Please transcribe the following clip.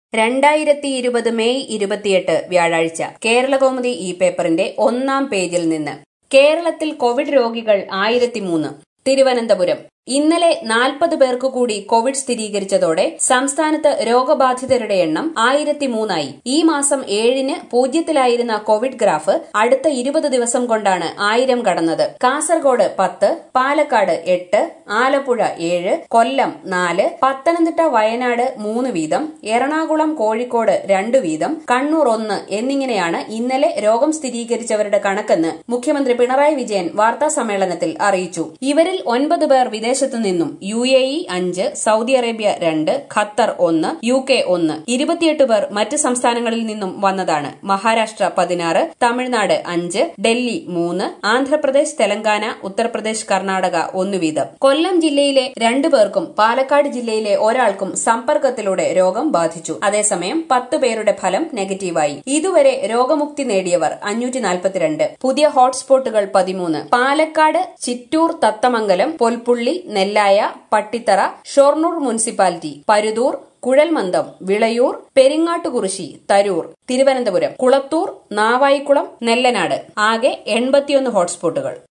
രണ്ടായിരത്തി ഇരുപത് മെയ് ഇരുപത്തിയെട്ട് വ്യാഴാഴ്ച കേരളകൗമുദി ഈ പേപ്പറിന്റെ ഒന്നാം പേജിൽ നിന്ന് കേരളത്തിൽ കോവിഡ് രോഗികൾ ആയിരത്തിമൂന്ന് തിരുവനന്തപുരം ഇന്നലെ നാൽപ്പത് പേർക്ക് കൂടി കോവിഡ് സ്ഥിരീകരിച്ചതോടെ സംസ്ഥാനത്ത് രോഗബാധിതരുടെ എണ്ണം ആയിരത്തിമൂന്നായി ഈ മാസം ഏഴിന് പൂജ്യത്തിലായിരുന്ന കോവിഡ് ഗ്രാഫ് അടുത്ത ഇരുപത് ദിവസം കൊണ്ടാണ് ആയിരം കടന്നത് കാസർഗോഡ് പത്ത് പാലക്കാട് എട്ട് ആലപ്പുഴ ഏഴ് കൊല്ലം നാല് പത്തനംതിട്ട വയനാട് മൂന്ന് വീതം എറണാകുളം കോഴിക്കോട് രണ്ട് വീതം കണ്ണൂർ ഒന്ന് എന്നിങ്ങനെയാണ് ഇന്നലെ രോഗം സ്ഥിരീകരിച്ചവരുടെ കണക്കെന്ന് മുഖ്യമന്ത്രി പിണറായി വിജയൻ വാർത്താ സമ്മേളനത്തിൽ അറിയിച്ചു ഇവരിൽ ഒൻപത് പേർ വിദേശത്തു നിന്നും യു എ ഇ അഞ്ച് സൗദി അറേബ്യ രണ്ട് ഖത്തർ ഒന്ന് യു കെ ഒന്ന് ഇരുപത്തിയെട്ട് പേർ മറ്റ് സംസ്ഥാനങ്ങളിൽ നിന്നും വന്നതാണ് മഹാരാഷ്ട്ര പതിനാറ് തമിഴ്നാട് അഞ്ച് ഡൽഹി മൂന്ന് ആന്ധ്രാപ്രദേശ് തെലങ്കാന ഉത്തർപ്രദേശ് കർണാടക ഒന്ന് വീതം കൊല്ലം ജില്ലയിലെ രണ്ടു പേർക്കും പാലക്കാട് ജില്ലയിലെ ഒരാൾക്കും സമ്പർക്കത്തിലൂടെ രോഗം ബാധിച്ചു അതേസമയം പത്ത് പേരുടെ ഫലം നെഗറ്റീവായി ഇതുവരെ രോഗമുക്തി നേടിയവർ അഞ്ഞൂറ്റി നാൽപ്പത്തിരണ്ട് പുതിയ ഹോട്ട്സ്പോട്ടുകൾ പതിമൂന്ന് പാലക്കാട് ചിറ്റൂർ തത്തമംഗലം പൊൽപ്പുള്ളി നെല്ലായ പട്ടിത്തറ ഷൊർണൂർ മുനിസിപ്പാലിറ്റി പരുതൂർ കുഴൽമന്ദം വിളയൂർ പെരിങ്ങാട്ടുകുറിശി തരൂർ തിരുവനന്തപുരം കുളത്തൂർ നാവായിക്കുളം നെല്ലനാട് ആകെ എൺപത്തിയൊന്ന് ഹോട്ട്സ്പോട്ടുകൾ